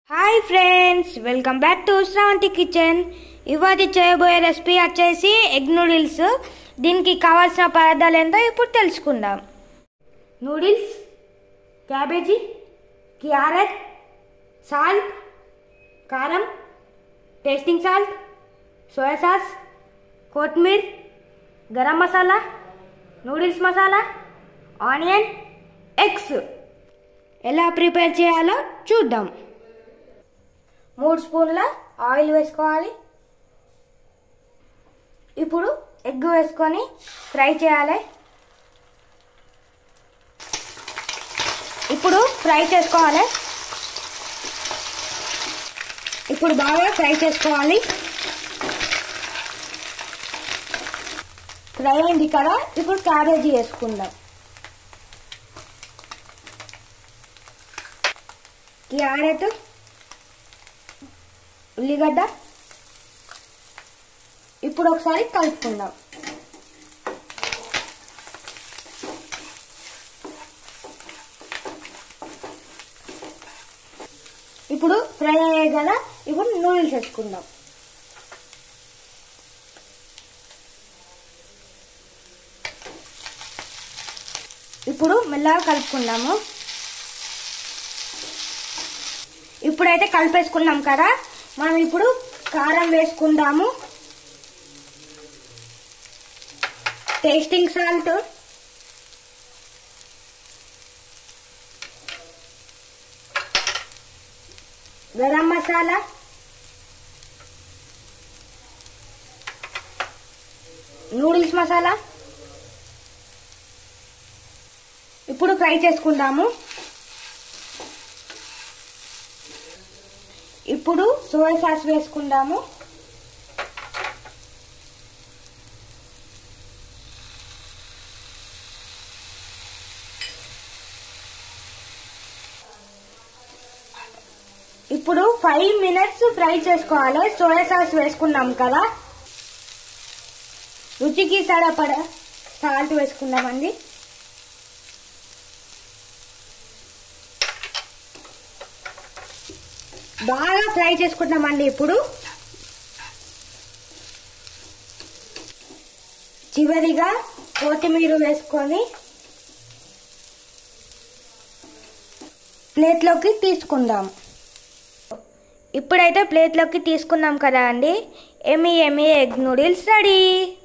hi friends welcome back to Sravanthi kitchen ఇవాళ చేయబోయే recipe వచ్చేసి ఎగ్ నూడిల్స్ దీనికి కావాల్సిన పదార్థాలు ఏంటో ఇప్పుడు తెలుసుకుందాం నూడిల్స్ క్యాబేజీ క్యారెట్ సాల్ట్ కారం టేస్టింగ్ సాల్ట్ సోయా సాస్ కొత్తిమీర garam masala noodles masala onion eggs ఎలా ప్రిపేర్ చేయాలో చూద్దాం మూడు స్పూన్ల ఆయిల్ వేసుకోవాలి ఇప్పుడు ఎగ్ వేసుకొని ఫ్రై చేయాలి ఇప్పుడు ఫ్రై చేసుకోవాలి ఇప్పుడు బాగా ఫ్రై చేసుకోవాలి ఫ్రై అయింది కదా ఇప్పుడు క్యాబేజీ వేసుకుందాం క్యారెట్ ఉల్లిగడ్డ ఇప్పుడు ఒకసారి కలుపుకుందాం ఇప్పుడు ఫ్రై అయ్యాయి కదా ఇప్పుడు నూడిల్స్ వేసుకుందాం ఇప్పుడు మెల్లగా కలుపుకుందాము ఇప్పుడైతే కలిపేసుకున్నాం కదా మనం ఇప్పుడు కారం వేసుకుందాము tasting salt garam masala noodles masala ఇప్పుడు ఫ్రై చేసుకుందాము ఇప్పుడు సోయా సాస్ వేసుకుందాము ఇప్పుడు ఫైవ్ మినిట్స్ ఫ్రై చేసుకోవాలి సోయా సాస్ వేసుకున్నాం కదా రుచికి సరిపడ సాల్ట్ వేసుకుందామండి బాగా ఫ్రై చేసుకుంటామండి ఇప్పుడు చివరిగా కొత్తిమీర వేసుకొని ప్లేట్లోకి తీసుకుందాం ఇప్పుడైతే ప్లేట్లోకి తీసుకున్నాం కదా అండి ఎమి ఎమి ఎగ్ నూడిల్స్ రెడీ